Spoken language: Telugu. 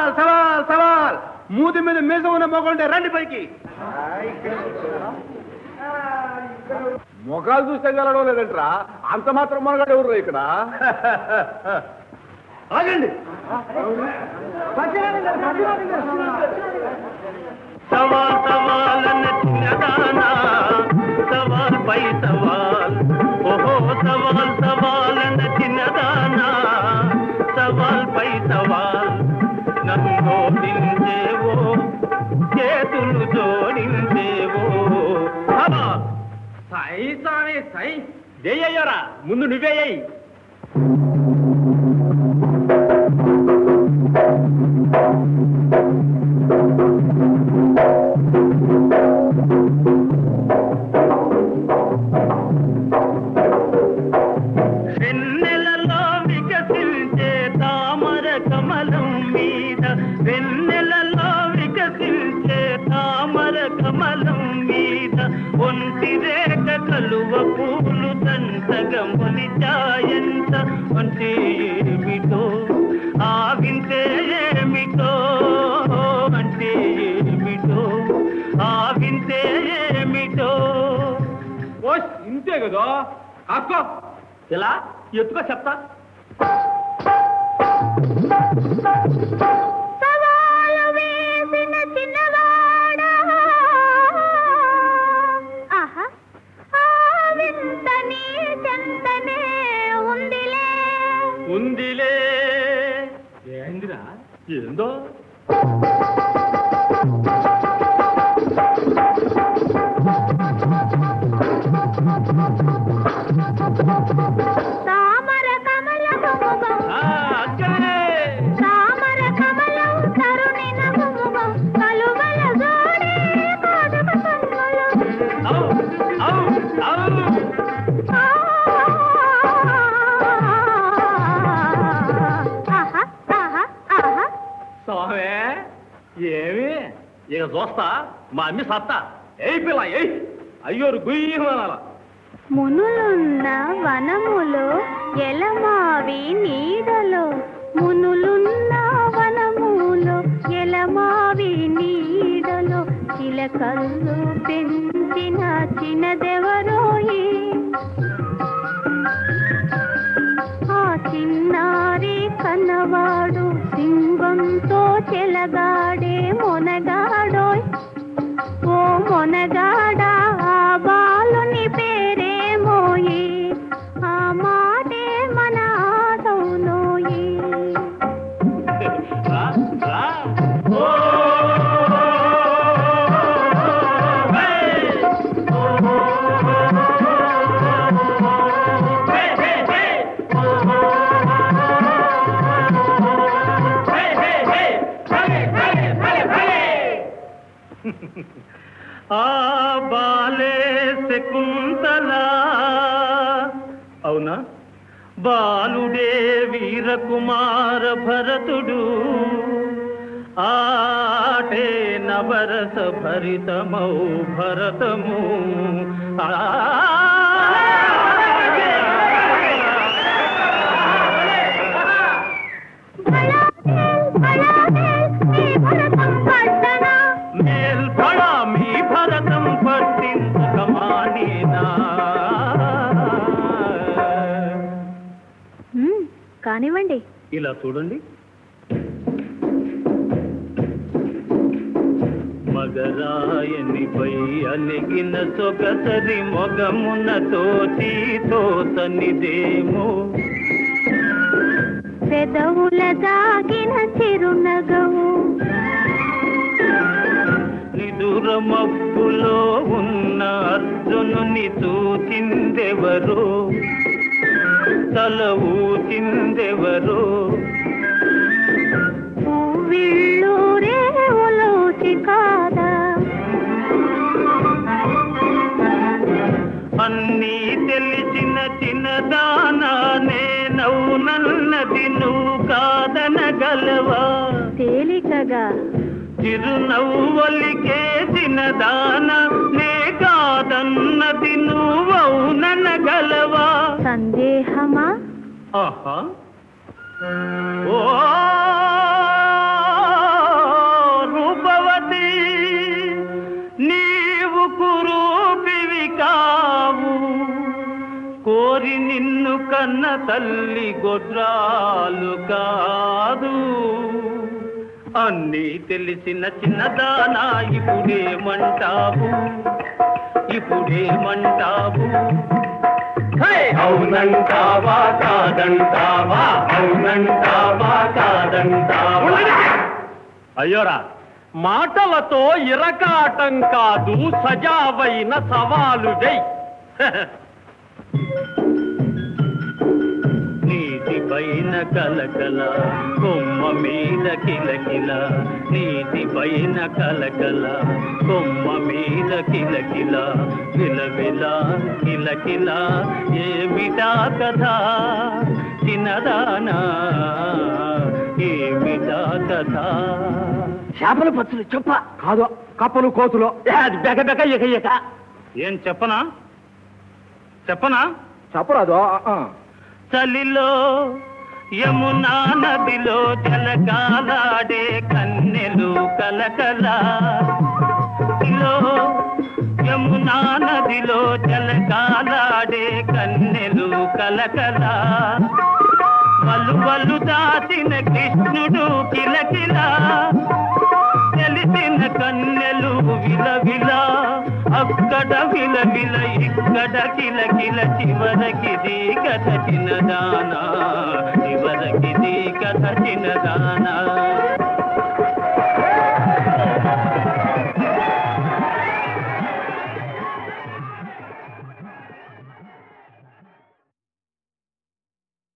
సవాల్ సవాల్ సవాల్ మూతి మీద మీసం ఉన్న మొగంటే రండి పైకి ముఖాలు చూస్తే గెలవడం లేదంట్రా అంత మాత్రం మనగాడు ఎవరు ఇక్కడ ఆగండి సవాల్ సవాల్ నచ్చినదానా సవాల్ పై సవాల్ ఓహో సవాల్ సవాల్ నచ్చినదానా సవాల్ పై సవాల్ నన్ను ఓడించేవో చేతులు జోడించేవో హవా! సై స్వామి సై జయ్యరా ముందు నువ్వేయ్యి వెన్నెలలో వికసించే తామర కమలం మీద వెన్నెలలో వికసించే తామర కమలం మీద ఒంటి రేఖ కలువ పూలు తంతగా మొలిచాయంత అంటే ఏమిటో ఆగింతే ఏమిటో అంటే ఏమిటో ఆగింతే ఏమిటో ఓ ఇంతే కదా అక్కో ఇలా ఎత్తుకో చెప్తా సవాలు వేసిన చిన్నవాడా ఆహా ఆ వింత నీ చెంతనే ఉందిలే ఉందిలే ఏందిరా ఏందో తామర కమలము ముఖం ఆ, అక్కడే తామర కమలం తరుణి నగుముఖం కలువల జోడే కాదక కన్నులు ఔ, ఔ, ఔ. ఆహా ఆహా ఆహా స్వామి ఏమి ఇక చూస్తా మా అమ్మి సత్తా ఏయ్ పిల్ల ఏయ్ అయ్యోరు గుయ్యమనాల మునులున్న వనములో ఎలమావి నీడలో మునులున్న వనములో ఎలమావి నీడలో చిలకల్లు పెంచిన చిన్నదెవరోయి ఆ చిన్నారి కన్నవాడు సింగంతో చెలగాడే మొనగాడోయ్ ఓ మొనగాడా ఆ బాలుని పేరేమోయి ఆ మాటే మన ఆదవునోయి రా, రా. ఓ! హే! హే, హే, హే! హే, హే, హే! భలే, భలే, భలే, భలే! ఆ బాలే శకుంతలా అవునా బాలుడే వీరకుమార భరతుడు ఆటే నవరస భరితమౌ భరతము ఆ భరతం పట్టణ మేల్పడా మీ భరతం పట్టించకమానేనా కానివ్వండి ఇలా చూడండి మగరాయనిపై అలిగిన సొగసరి మొగమున తోచి తోతనిదేమో పెదవుల దాగిన చిరునగవు నిదుర మబ్బులో ఉన్న అర్జునుని చూచిందెవరో తల ఊచిందెవరో పువ్విళ్ళూరే ఉలోచి కాదా అన్నీ తెలిసిన చిన్నదానా నేనవునన్నది నువ్వు కాదనగలవా తేలికగా చిరునవ్వొలికే చిన్నదాన నే కాదన్నది నువ్వవుననగలవా సందేహమా ఆహా ఓ కన్న తల్లి గొడ్రాలు కాదు అన్నీ తెలిసిన చిన్నదానా ఇప్పుడేమంటావు ఇప్పుడేమంటావు అవునంటావా కాదంటావా అవునంటావా కాదంటావా అయ్యోరా మాటలతో ఇరకాటం కాదు సజావైన సవాలు జై నీటి పైన కలకల కొమ్మ మీద కిలకిల నీటి పైన కలకల కొమ్మ మీద కిలకిల విలవిల కిలకిల ఏమిటా కథ చిన్నదానా ఏమిటా కథ చేపల పచ్చులు చెప్ప కాదు కప్పలు కోతులు అది బెక బెక ఎక ఎక ఏం చెప్పనా చెప్పనా చెప్పరాదు చలిలో యమునా నదిలో జలకాలాడే కన్నెలు కలకల లో యమునా నదిలో జలకాలాడే కన్నెలు కలకల వలువలు దాచిన కృష్ణుడు కిలకిల తెలిసిన కన్నెలు విలవిల అక్కడ విలవిల ఇక్కడ కిలకిల చివరకిది కథ చిన్నదానా చివరకిది కథ చిన్నదానా